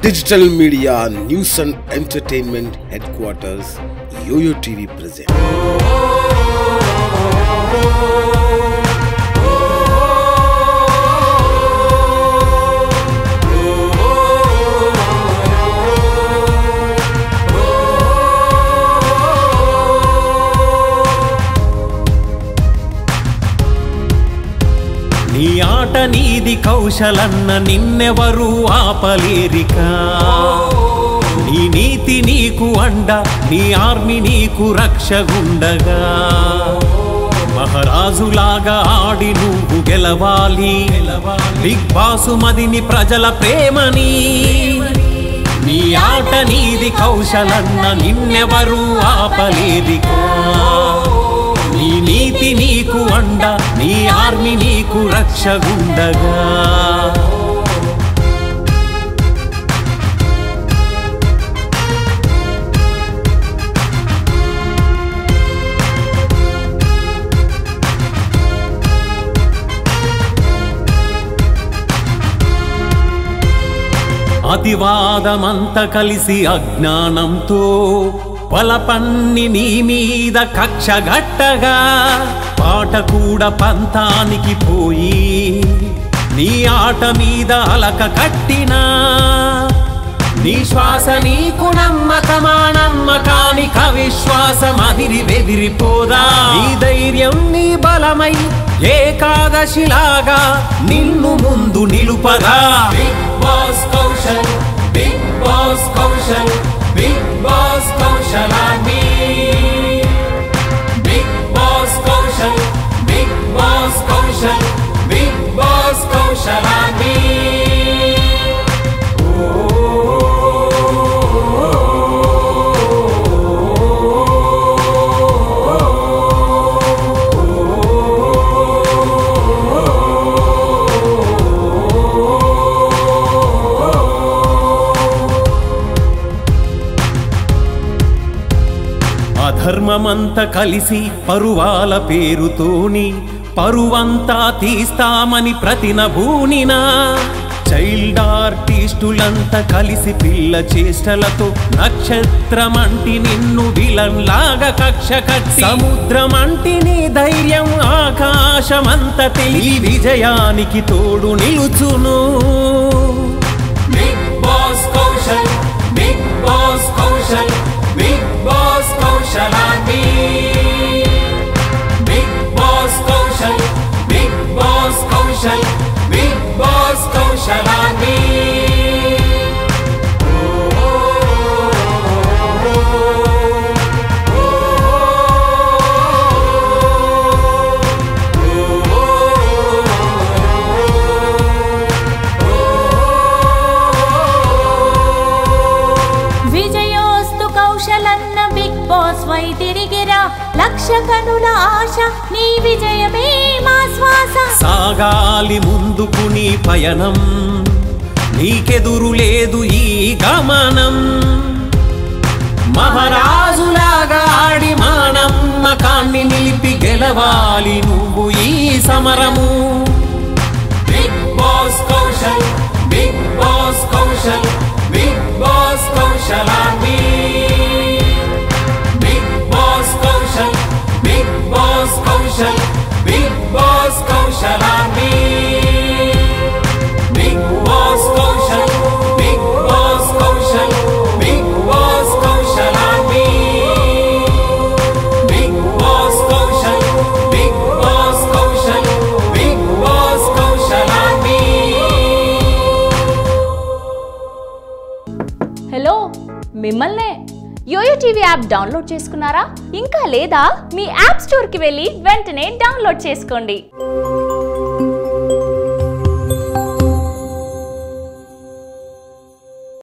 Digital Media News and Entertainment Headquarters, YoYo TV present. నీ ఆట నీది కౌశలన్న నిన్నెవరు ఆపలేరిక నీ నీతి నీకు అండ నీ ఆర్మి నీకు రక్షగుండగా మహారాజులాగా ఆడి నువ్వు గెలవాలి బిగ్ బాసు మదిని ప్రజల ప్రేమని నీ ఆట నీది కౌశలన్న నిన్నెవరు ఆపలేరికా నీ నీతి నీకు అండ నీ ఆర్మి నీకు రక్షగుండగా అతివాదమంత కలిసి అజ్ఞానంతో బలపన్ని నీ మీద కక్ష గట్టగా పాట కూడా పంతానికి పోయి నీ ఆట మీద అలక కట్టినా నీ శ్వాస నీకు నమ్మకమా నమ్మకానిక విశ్వాసం అదిరి బెదిరిపోదా నీ ధైర్యం నీ బలమై ఏకాదశిలాగా నిన్ను ముందు నిలుపగా Bigg Boss Kaushal Bigg Boss Kaushal Bigg Boss కౌశలాన్ని Bigg Boss Kaushal Bigg Boss Kaushal Bigg Boss కౌశలాన్ని అధర్మమంతా కలిసి పరువాల పేరుతోని పరువంతా తీస్తామని ప్రతినభూనినా చైల్డ్ ఆర్టిస్టులంతా కలిసి పిల్ల చేష్టలతో నక్షత్రమంటి నిన్ను విలన్లాగా కక్ష కట్టి సముద్రమంటి నీ ధైర్యం ఆకాశమంత తెలివి విజయానికి తోడు నిలుచును Bigg Boss Kaushal Bigg Boss Kaushal Bigg Boss కౌశలాన్ని Bigg Boss Kaushal Bigg Boss Kaushal Bigg Boss కౌశలాన్ని విజయోస్తు కౌశలన్న బిగ్ బాస్ వై తిరిగిరా లక్ష కనుల ఆశ నీ విజయమే మా శ్వాస సాగాలి ముందుకు నీ పయనం నీకెదురు లేదు ఈ గమనం మహారాజులాగా ఆడి మా నమ్మకాన్ని నిలిపి గెలవాలి నువ్వు ఈ సమరము Bigg Boss Kaushal Bigg Boss Kaushal Bigg Boss కౌశలాన్ని Bigg Boss Kaushal Bigg Boss Kaushal Bigg Boss కౌశలాన్ని Bigg Boss Kaushal Bigg Boss Kaushal Bigg Boss కౌశలాన్ని Bigg Boss Kaushal Bigg Boss Kaushal Bigg Boss కౌశలాన్ని హలో మిమ్మల్నే యోయో టీవీ యాప్ డౌన్లోడ్ చేసుకున్నారా ఇంకా లేదా మీ యాప్ స్టోర్కి వెళ్ళి వెంటనే డౌన్లోడ్ చేసుకోండి